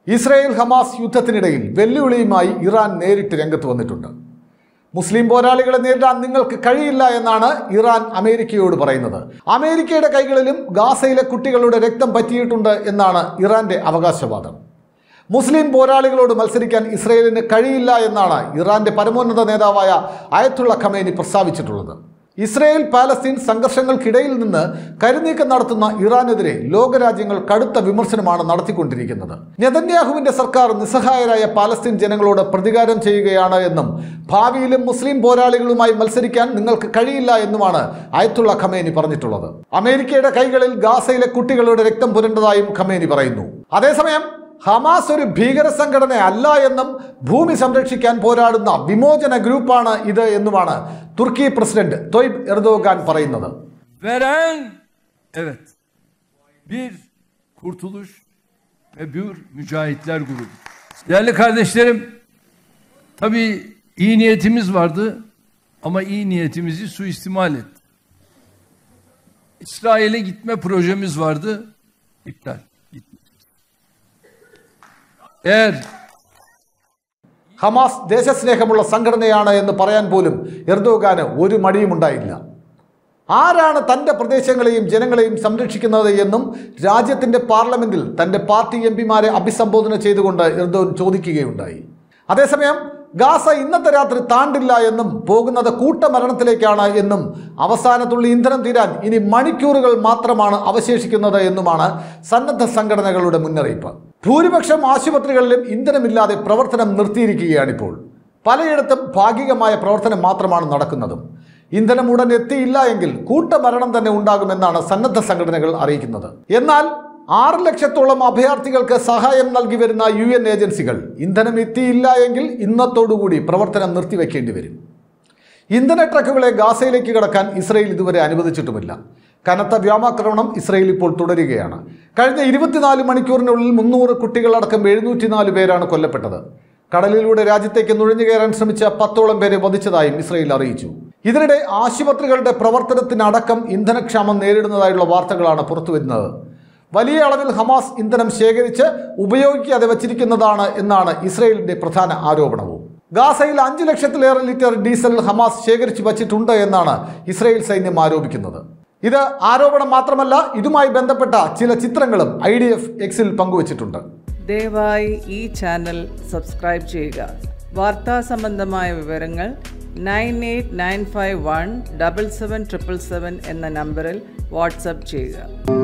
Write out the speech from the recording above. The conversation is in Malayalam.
ഇസ്രായേൽ ഹമാസ് യുദ്ധത്തിനിടയിൽ വെല്ലുവിളിയുമായി ഇറാൻ നേരിട്ട് രംഗത്ത് വന്നിട്ടുണ്ട് മുസ്ലിം പോരാളികളെ നേരിടാൻ നിങ്ങൾക്ക് കഴിയില്ല എന്നാണ് ഇറാൻ അമേരിക്കയോട് പറയുന്നത് അമേരിക്കയുടെ കൈകളിലും ഗാസയിലെ കുട്ടികളുടെ രക്തം പറ്റിയിട്ടുണ്ട് എന്നാണ് ഇറാന്റെ അവകാശവാദം മുസ്ലിം പോരാളികളോട് മത്സരിക്കാൻ ഇസ്രയേലിന് കഴിയില്ല എന്നാണ് ഇറാന്റെ പരമോന്നത നേതാവായ അയത്തുള്ള ഖമേനി പ്രസ്താവിച്ചിട്ടുള്ളത് ഇസ്രയേൽ പാലസ്തീൻ സംഘർഷങ്ങൾക്കിടയിൽ നിന്ന് കരുനീക്കം നടത്തുന്ന ഇറാനെതിരെ ലോകരാജ്യങ്ങൾ കടുത്ത വിമർശനമാണ് നടത്തിക്കൊണ്ടിരിക്കുന്നത് നെതന്യാഹുവിന്റെ സർക്കാർ നിസ്സഹായരായ പാലസ്തീൻ ജനങ്ങളോട് പ്രതികാരം ചെയ്യുകയാണ് എന്നും ഭാവിയിലും മുസ്ലിം പോരാളികളുമായി മത്സരിക്കാൻ നിങ്ങൾക്ക് കഴിയില്ല എന്നുമാണ് അയത്തുള്ള ഖമേനി പറഞ്ഞിട്ടുള്ളത് അമേരിക്കയുടെ കൈകളിൽ ഗാസയിലെ കുട്ടികളുടെ രക്തം പുരണ്ടതായും ഖമേനി പറയുന്നു അതേസമയം ഹമാസ് ഒരു ഭീകര സംഘടന അല്ല എന്നും ഭൂമി സംരക്ഷിക്കാൻ പോരാടുന്ന വിമോചന ഗ്രൂപ്പാണ് ഇത് എന്നുമാണ് തുർക്കി പ്രസിഡന്റ് തൊയ്ബ് എർദോഗാൻ പറയുന്നത് Veren evet bir kurtuluş ve bir mücahitler grubu. Değerli kardeşlerim tabii iyi niyetimiz vardı ama iyi niyetimizi suistimal etti. İsrail'e gitme projemiz vardı. iptal. Gitmeyeceğiz. Eğer Hamas ദേശസ്നേഹമുള്ള സംഘടനയാണ് എന്ന് പറയാൻ പോലും എർദോഗാന് ഒരു മടിയും ഉണ്ടായില്ല ആരാണ് തൻ്റെ പ്രദേശങ്ങളെയും ജനങ്ങളെയും സംരക്ഷിക്കുന്നത് എന്നും രാജ്യത്തിൻ്റെ പാർലമെന്റിൽ തൻ്റെ പാർട്ടി എം പിമാരെ അഭിസംബോധന ചെയ്തുകൊണ്ട് എർദോൻ ചോദിക്കുകയുണ്ടായി അതേസമയം ഗാസ ഇന്നത്തെ രാത്രി താണ്ടില്ല എന്നും പോകുന്നത് കൂട്ടമരണത്തിലേക്കാണ് എന്നും അവസാനത്തുള്ള ഇന്ധനം തീരാൻ ഇനി മണിക്കൂറുകൾ മാത്രമാണ് അവശേഷിക്കുന്നത് എന്നുമാണ് സന്നദ്ധ സംഘടനകളുടെ മുന്നറിയിപ്പ് ഭൂരിപക്ഷം ആശുപത്രികളിലും ഇന്ധനമില്ലാതെ പ്രവർത്തനം നിർത്തിയിരിക്കുകയാണിപ്പോൾ പലയിടത്തും ഭാഗികമായ പ്രവർത്തനം മാത്രമാണ് നടക്കുന്നതും ഇന്ധനം ഉടൻ എത്തിയില്ല എങ്കിൽ കൂട്ടമരണം തന്നെ ഉണ്ടാകുമെന്നാണ് സന്നദ്ധ സംഘടനകൾ അറിയിക്കുന്നത് എന്നാൽ ആറ് ലക്ഷത്തോളം അഭയാർത്ഥികൾക്ക് സഹായം നൽകി വരുന്ന യു എൻ ഏജൻസികൾ ഇന്ധനം എത്തിയില്ല എങ്കിൽ ഇന്നത്തോടുകൂടി പ്രവർത്തനം നിർത്തിവെക്കേണ്ടി വരും ഇന്ധന ട്രക്കുകളെ ഗാസയിലേക്ക് കടക്കാൻ ഇസ്രയേൽ ഇതുവരെ അനുവദിച്ചിട്ടുമില്ല കനത്ത വ്യോമാക്രമണം ഇസ്രയേൽ ഇപ്പോൾ തുടരുകയാണ് കഴിഞ്ഞ ഇരുപത്തിനാല് മണിക്കൂറിനുള്ളിൽ മുന്നൂറ് കുട്ടികളടക്കം എഴുന്നൂറ്റിനാല് പേരാണ് കൊല്ലപ്പെട്ടത് കടലിലൂടെ രാജ്യത്തേക്ക് നുഴഞ്ഞു കയറാൻ ശ്രമിച്ച പത്തോളം പേരെ വധിച്ചതായും ഇസ്രയേൽ അറിയിച്ചു ഇതിനിടെ ആശുപത്രികളുടെ പ്രവർത്തനത്തിനടക്കം ഇന്ധനക്ഷാമം നേരിടുന്നതായുള്ള വാർത്തകളാണ് പുറത്തുവരുന്നത് വലിയ അളവിൽ ഹമാസ് ഇന്ധനം ശേഖരിച്ച് ഉപയോഗിക്കാതെ വച്ചിരിക്കുന്നതാണ് എന്നാണ് ഇസ്രയേലിന്റെ പ്രധാന ആരോപണവും ഗാസയിൽ അഞ്ച് ലക്ഷത്തിലേറെ ലിറ്റർ ഡീസൽ ഹമാസ് ശേഖരിച്ചു വച്ചിട്ടുണ്ട് എന്നാണ് ഇസ്രയേൽ സൈന്യം ആരോപിക്കുന്നത് ഇത് ആരോപണം മാത്രമല്ല ഇതുമായി ബന്ധപ്പെട്ട ചില ചിത്രങ്ങളും ഐ ഡി എഫ് എക്സിൽ പങ്കുവച്ചിട്ടുണ്ട് ദയവായി ഈ ചാനൽ സബ്സ്ക്രൈബ് ചെയ്യുക വാർത്താ സംബന്ധമായ വിവരങ്ങൾ nine eight nine five one double seven triple seven എന്ന നമ്പറിൽ വാട്സപ്പ് ചെയ്യുക